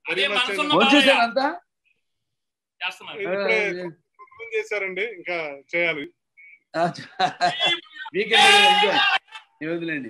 అదే Very much మనసున్న అండి. బాలయ్య వచ్చేసారు అంతా చేస్తున్నారు ఇప్పుడే ఆ, ఫోన్ చేశారండి ఇంకా చేయాలి వీకెండ్ ఎంజాయ్ ఈ వదిలేండి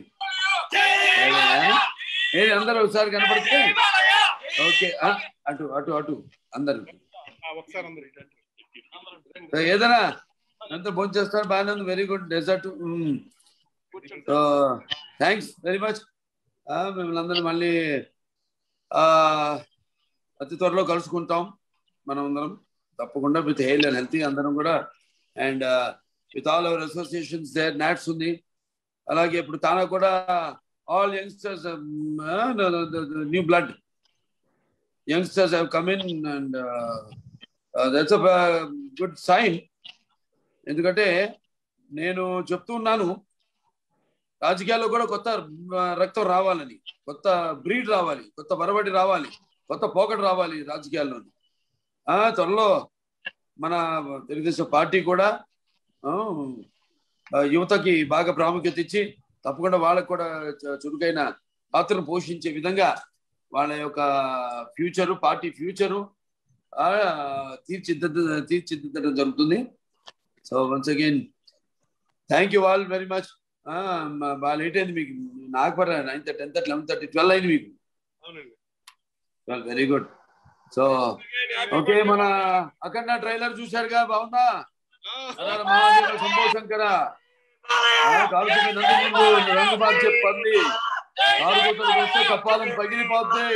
ఏది అందరూ ఒకసారి కనపడితే ఓకే ఆ, అటు అటు అటు అందరు ఆ, ఒకసారి అందరు ఇటు. సో ఏదైనా అంతా భోజనం చేస్తారు బాగానే ఉంది వెరీ గుడ్ డెజర్ట్ కూర్చోండి సో థ్యాంక్స్ వెరీ మచ్ మిమ్మల్ని అందరూ మళ్ళీ ఆ, అతి త్వరలో కలుసుకుంటాం మనం అందరం తప్పకుండా విత్ హెయిల్ అండ్ హెల్తీ అందరం కూడా and with all our associations there NATS ఉంది అలాగే ఇప్పుడు తానా కూడా all youngsters new blood youngsters have come in and that's a good sign ఎందుకంటే నేను చెప్తూ ఉన్నాను రాజకీయాల్లో కూడా కొత్త ఆ, రక్తం రావాలని కొత్త బ్రీడ్ రావాలి కొత్త వరవడి రావాలి కొత్త పోకడ రావాలి రాజకీయాల్లోని ఆ త్వరలో మన తెలుగుదేశం పార్టీ కూడా ఆ, ఆ, యువతకి బాగా ప్రాముఖ్యత ఇచ్చి తప్పకుండా వాళ్ళకు కూడా చ- చురుకైన పాత్రను పోషించే విధంగా వాళ్ళ యొక్క ఫ్యూచరు పార్టీ ఫ్యూచరు తీర్చిదిద్ద తీర్చిదిద్దడం జరుగుతుంది so once again thank you all very much బాగా లేట్ అయింది మీకు నాకు పర్లే ninth tenth eleventh thirty twelve అయింది మీకు అవునండి వెరీ గుడ్ సో ఓకే మన అఖండ ట్రైలర్ చూశారుగా బాగుందా హర మహాదేవ శంభో శంకర కాలుతున్న నంది ముందు రంగు మార్చే పంది కారుకూతలు వస్తే కప్పాలను పగిలిపోద్ది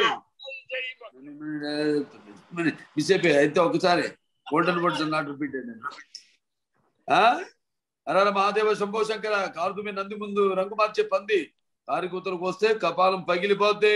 మిస్ అయిపోయి అయితే ఒకసారి golden words not repeat Hara Mahadeva Shambho Shankara కారుతుమి నంది ముందు రంగు మార్చే పంది కారుకూతలకు వస్తే కపాలం పగిలిపోద్ది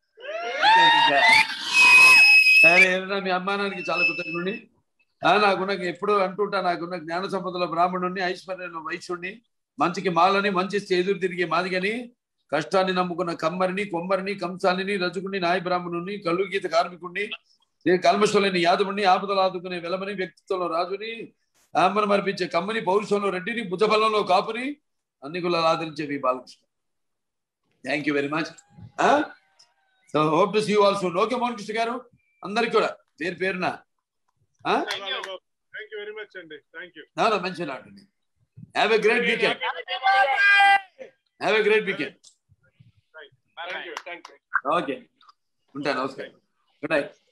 సరే ఏదైనా మీ అమ్మానానికి చాలా కృతజ్ఞుడి ఆ, నాకున్న ఎప్పుడు అంటుంటా నాకున్న జ్ఞాన సంపదల బ్రాహ్మణుడిని ఐశ్వర్యంలో వైశ్యుడిని మంచికి మాలని మంచి ఎదురు తిరిగే మాదిగని కష్టాన్ని నమ్ముకున్న కమ్మరిని కొమ్మరిని కంసాలిని రజకుని నాయ బ్రాహ్మణుని కళ్ళు గీత కార్మికుడిని కల్మషులని యాదవుని ఆపదలు ఆదుకునే వెలమని వ్యక్తిత్వంలో రాజుని ఆంబను మర్పించే కమ్మని పౌరుషంలో రెడ్డిని భుజబలంలో కాపుని అన్ని కులాలు ఆదరించేవి Balakrishna thank you very much so hope to see you also okay Mohan Krishna garu అందరికి కూడా పేరు పేరున థ్యాంక్ యూ వెరీ మచ్ అండి థ్యాంక్ యూ నాలో మెన్షన్ ఆడండి have a great weekend have a great weekend thank you thank you okay ఉంటాను నమస్కారం good night